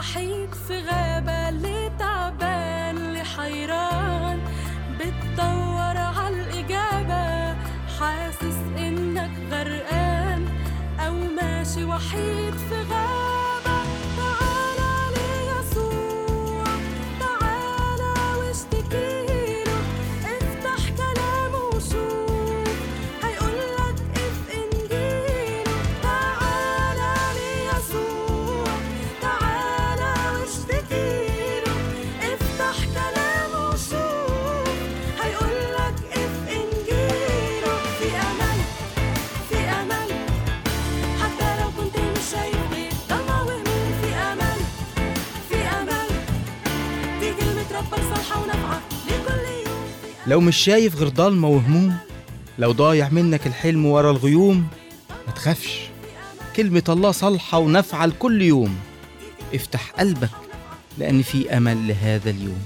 وحيد في غابة اللي تعبان اللي حيران بتدور عالإجابة حاسس إنك غرقان أو ماشي وحيد في غابة تعالى ليسوع تعالى واشتكيله افتح كلامه وشوف هيقولك اف انجيله تعالى ليسوع تعالى واشتكيله افتح كلامه وشوف هيقولك اف انجيله في امل في امل حتى لو كنت مش شايف غير ضلمة وهموم في امل في امل دي كلمة ربك صالحة ونافعة لكل يوم لو مش شايف غير ضلمة وهموم لو ضايع منك الحلم ورا الغيوم ما تخافش كلمة الله صالحة ونافعة لكل يوم افتح قلبك لأن في أمل لهذا اليوم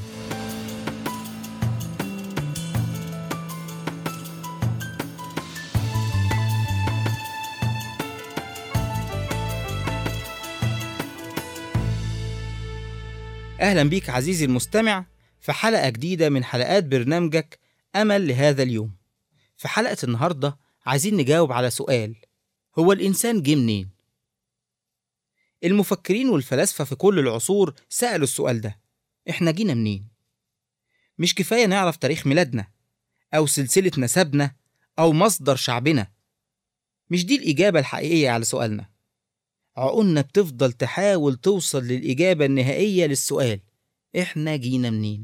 أهلا بيك عزيزي المستمع في حلقة جديدة من حلقات برنامجك أمل لهذا اليوم في حلقة النهاردة عايزين نجاوب على سؤال هو الإنسان جه منين؟ المفكرين والفلاسفة في كل العصور سألوا السؤال ده إحنا جينا منين؟ مش كفاية نعرف تاريخ ميلادنا أو سلسلة نسبنا أو مصدر شعبنا مش دي الإجابة الحقيقية على سؤالنا عقولنا بتفضل تحاول توصل للإجابة النهائية للسؤال إحنا جينا منين؟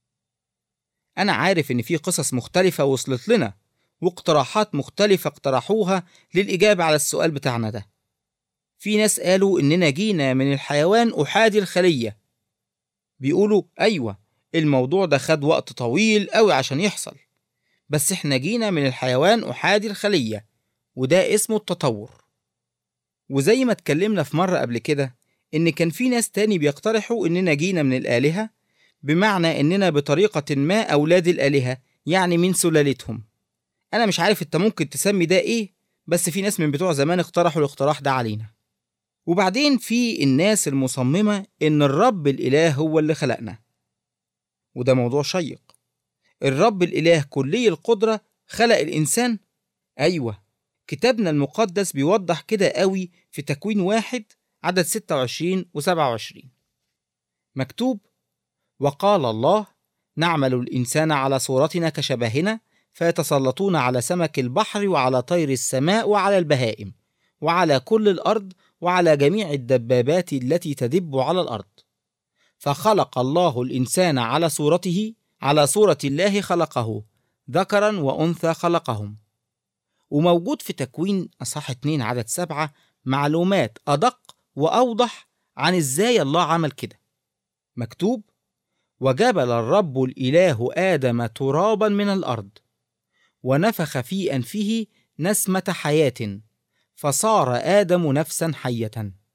أنا عارف إن في قصص مختلفة وصلت لنا واقتراحات مختلفة اقترحوها للإجابة على السؤال بتاعنا ده في ناس قالوا إننا جينا من الحيوان أحادي الخلية بيقولوا أيوة الموضوع ده خد وقت طويل أوي عشان يحصل بس إحنا جينا من الحيوان أحادي الخلية وده اسمه التطور وزي ما اتكلمنا في مرة قبل كده إن كان في ناس تاني بيقترحوا إننا جينا من الآلهة بمعنى إننا بطريقة ما أولاد الآلهة يعني من سلالتهم أنا مش عارف أنت ممكن تسمي ده إيه بس في ناس من بتوع زمان اقترحوا الاقتراح ده علينا وبعدين في الناس المصممة إن الرب الإله هو اللي خلقنا وده موضوع شيق الرب الإله كلي القدرة خلق الإنسان أيوة كتابنا المقدس بيوضح كده قوي في تكوين واحد عدد 26 و 27 مكتوب وقال الله نعمل الإنسان على صورتنا كشبهنا فيتسلطون على سمك البحر وعلى طير السماء وعلى البهائم وعلى كل الأرض وعلى جميع الدبابات التي تدب على الأرض فخلق الله الإنسان على صورته على صورة الله خلقه ذكرا وأنثى خلقهم وموجود في تكوين أصحاح 2 عدد سبعة معلومات أدق وأوضح عن إزاي الله عمل كده مكتوب وجبل الرب الإله آدم ترابا من الأرض ونفخ في أنفه نسمة حياة فصار آدم نفسا حية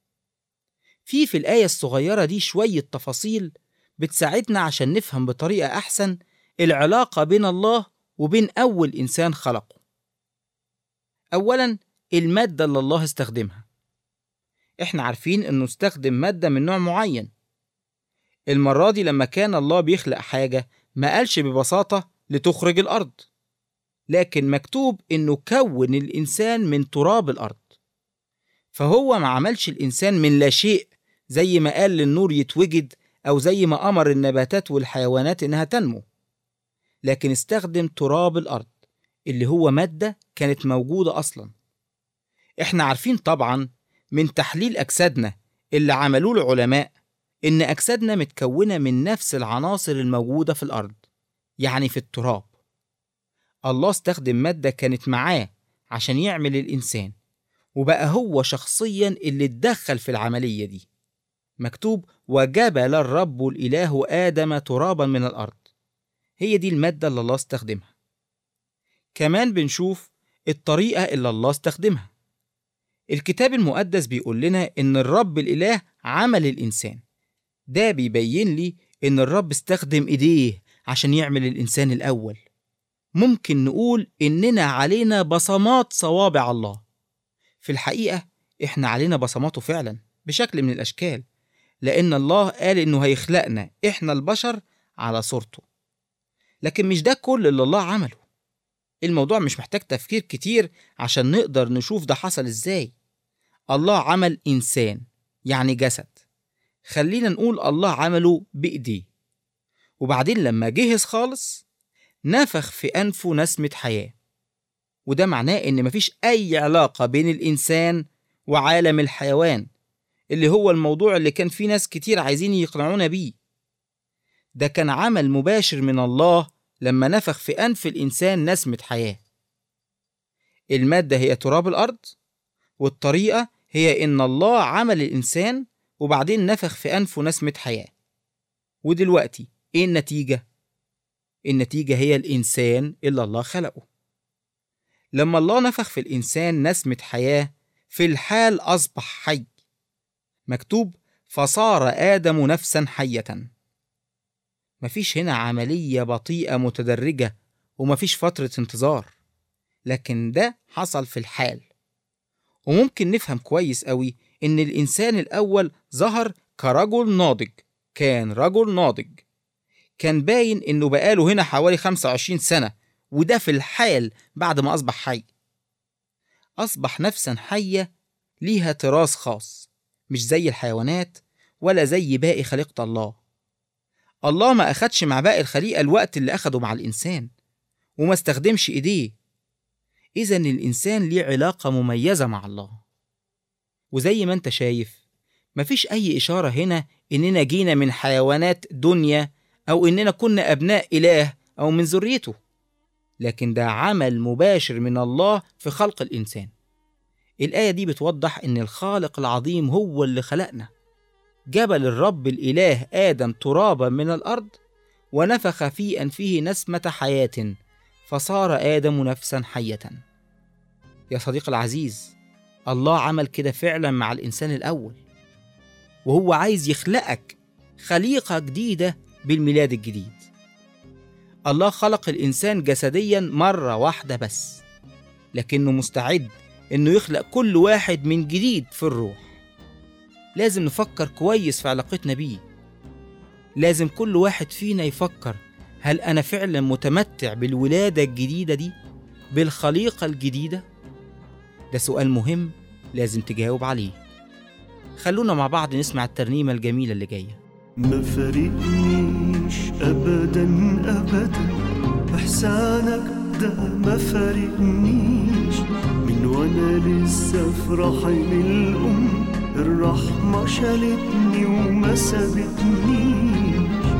في في الآية الصغيرة دي شوية تفاصيل بتساعدنا عشان نفهم بطريقة أحسن العلاقة بين الله وبين أول إنسان خلقه أولا المادة اللي الله استخدمها إحنا عارفين إنه استخدم مادة من نوع معين المرة دي لما كان الله بيخلق حاجة ما قالش ببساطة لتخرج الأرض لكن مكتوب إنه كون الإنسان من تراب الأرض فهو ما عملش الإنسان من لا شيء زي ما قال للنور يتوجد أو زي ما أمر النباتات والحيوانات إنها تنمو لكن استخدم تراب الأرض اللي هو مادة كانت موجودة أصلا إحنا عارفين طبعا من تحليل أجسادنا اللي عملوه العلماء إن أجسادنا متكونة من نفس العناصر الموجودة في الأرض يعني في التراب الله استخدم مادة كانت معاه عشان يعمل الإنسان وبقى هو شخصيا اللي اتدخل في العملية دي مكتوب وجبل الرب الإله آدم ترابا من الأرض هي دي المادة اللي الله استخدمها كمان بنشوف الطريقة اللي الله استخدمها الكتاب المقدس بيقول لنا إن الرب الإله عمل الإنسان ده بيبين لي إن الرب استخدم إيديه عشان يعمل الإنسان الأول ممكن نقول إننا علينا بصمات صوابع الله في الحقيقة إحنا علينا بصماته فعلا بشكل من الأشكال لأن الله قال إنه هيخلقنا إحنا البشر على صورته لكن مش ده كل اللي الله عمله الموضوع مش محتاج تفكير كتير عشان نقدر نشوف ده حصل إزاي الله عمل إنسان يعني جسد خلينا نقول الله عمله بإيديه وبعدين لما جهز خالص نفخ في أنفه نسمة حياة وده معناه إن مفيش أي علاقة بين الإنسان وعالم الحيوان اللي هو الموضوع اللي كان فيه ناس كتير عايزين يقنعونا بيه ده كان عمل مباشر من الله لما نفخ في أنف الإنسان نسمة حياة المادة هي تراب الأرض والطريقة هي إن الله عمل الإنسان وبعدين نفخ في أنفه نسمة حياة ودلوقتي إيه النتيجة؟ النتيجة هي الإنسان اللي الله خلقه لما الله نفخ في الإنسان نسمة حياة في الحال أصبح حي مكتوب فصار آدم نفسا حية مفيش هنا عملية بطيئة متدرجة ومفيش فترة انتظار لكن ده حصل في الحال وممكن نفهم كويس قوي إن الإنسان الأول ظهر كرجل ناضج كان رجل ناضج كان باين إنه بقاله هنا حوالي 25 سنة وده في الحال بعد ما أصبح حي أصبح نفسا حية ليها تراث خاص مش زي الحيوانات ولا زي باقي خليقة الله الله ما أخدش مع باقي الخليقة الوقت اللي أخده مع الإنسان وما استخدمش إيديه إذا الإنسان ليه علاقة مميزة مع الله وزي ما أنت شايف مفيش أي إشارة هنا إننا جينا من حيوانات دنيا أو إننا كنا أبناء إله أو من ذريته لكن ده عمل مباشر من الله في خلق الإنسان الآية دي بتوضح إن الخالق العظيم هو اللي خلقنا جبل الرب الإله آدم ترابا من الأرض ونفخ في أنفه نسمة حياة فصار آدم نفسا حية يا صديقي العزيز الله عمل كده فعلا مع الإنسان الأول وهو عايز يخلقك خليقة جديدة بالميلاد الجديد الله خلق الإنسان جسديا مرة واحدة بس لكنه مستعد إنه يخلق كل واحد من جديد في الروح لازم نفكر كويس في علاقتنا بيه لازم كل واحد فينا يفكر هل أنا فعلا متمتع بالولادة الجديدة دي بالخليقة الجديدة ده سؤال مهم لازم تجاوب عليه خلونا مع بعض نسمع الترنيمة الجميلة اللي جاية ما فارقنيش ابدا ابدا احسانك ده ما فارقنيش من وانا لسه في رحم الام الرحمه شالتني وما سابتنيش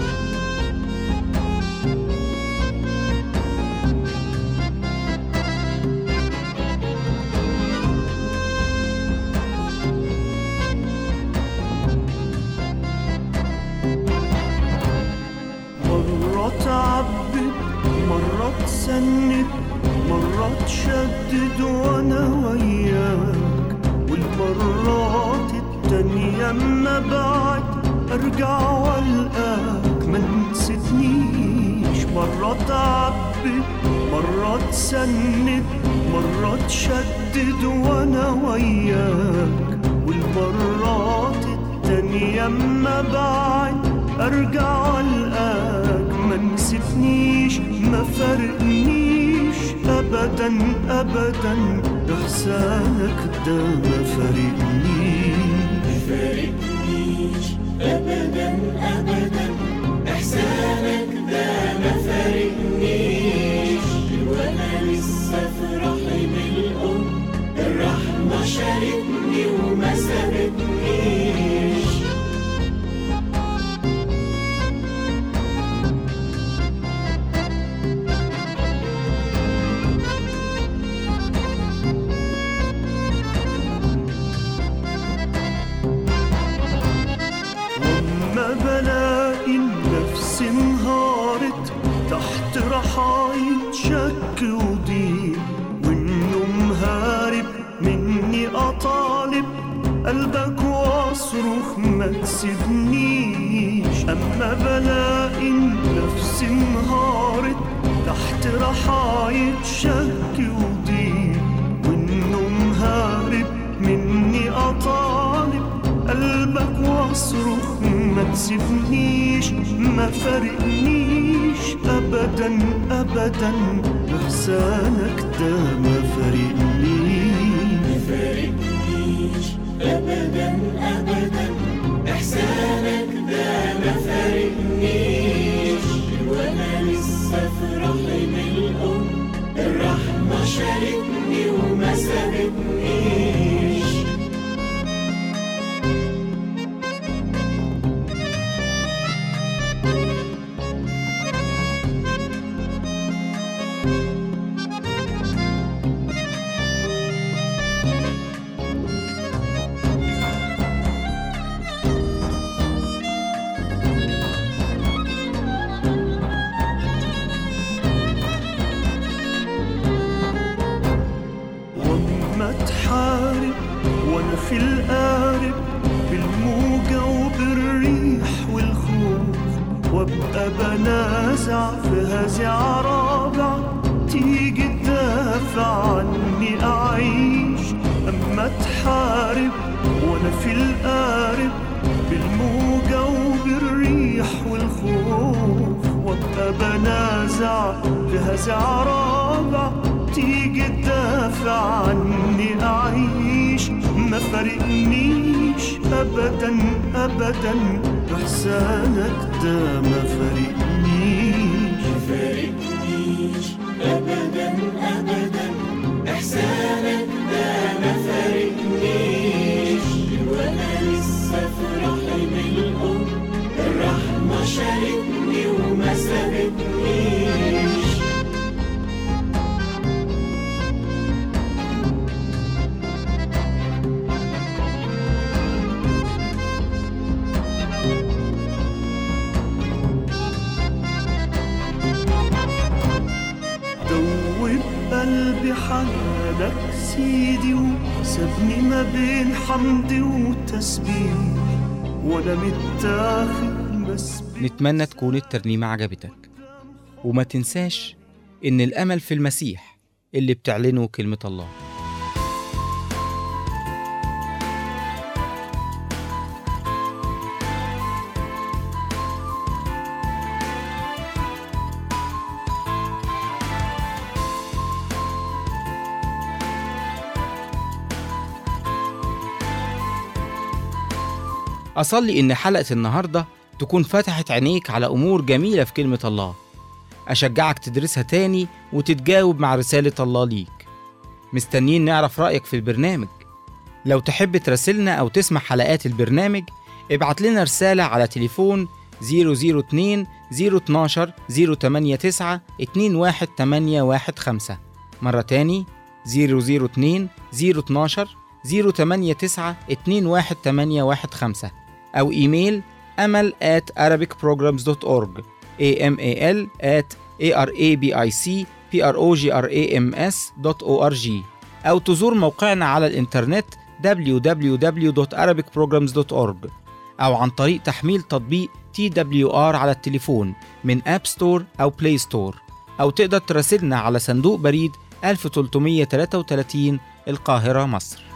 مرة تعبد مرة تسند مرة تشدد وانا وياك والمرات التانية اما بعد ارجع والقاك ما نسيتنيش مرة تعبد مرة تسند مرة تشدد وانا وياك والمرات التانية اما بعد ارجع القاك ما نسيتنيش ما فرقنيش ابدا ابدا احسانك ده ما فرقنيش فرقنيش ابدا ابدا احسانك ده ما فرقنيش وانا لسه في رحم الام الرحمه شالتني وما سابتنيش وما بلاقي النفس انهارت تحت رحاية شك وضيق والنوم هارب مني أطالب قلبك واصرخ ما تسيبنيش أما بلاقي النفس انهارت تحت رحاية شك وضيق والنوم هارب مني أطالب قلبك واصرخ سيبنيش ما فارقنيش ابدا ابدا احسانك ده ما فارقنيش وما تحارب وانا في القارب بالموجة وبالريح والخوف وابقى بنازع في هزع رابع تيجي تدافع عني اعيش اما تحارب وانا في القارب بالموجة وبالريح والخوف وابقى بنازع في هزع رابع تيجي تدافع عني أعيش ما فارقنيش أبدا أبدا إحسانك ده ما فارقنيش دوب قلبي حنانك سيدي وسابني ما بين حمد وتسبيح وانا متاخد بس نتمنى تكون الترنيمة عجبتك وما تنساش إن الأمل في المسيح اللي بتعلنه كلمة الله أصلي إن حلقة النهاردة تكون فتحت عينيك على أمور جميلة في كلمة الله أشجعك تدرسها تاني وتتجاوب مع رسالة الله ليك مستنيين نعرف رأيك في البرنامج لو تحب تراسلنا أو تسمع حلقات البرنامج ابعت لنا رسالة على تليفون 002 012 089 21815 مرة تاني 002 012 089 21815 أو إيميل أمل at arabicprograms.org amal at arabicprograms.org أو تزور موقعنا على الإنترنت www.arabicprograms.org أو عن طريق تحميل تطبيق TWR على التليفون من أب ستور أو بلاي ستور أو تقدر تراسلنا على صندوق بريد 1333 القاهرة مصر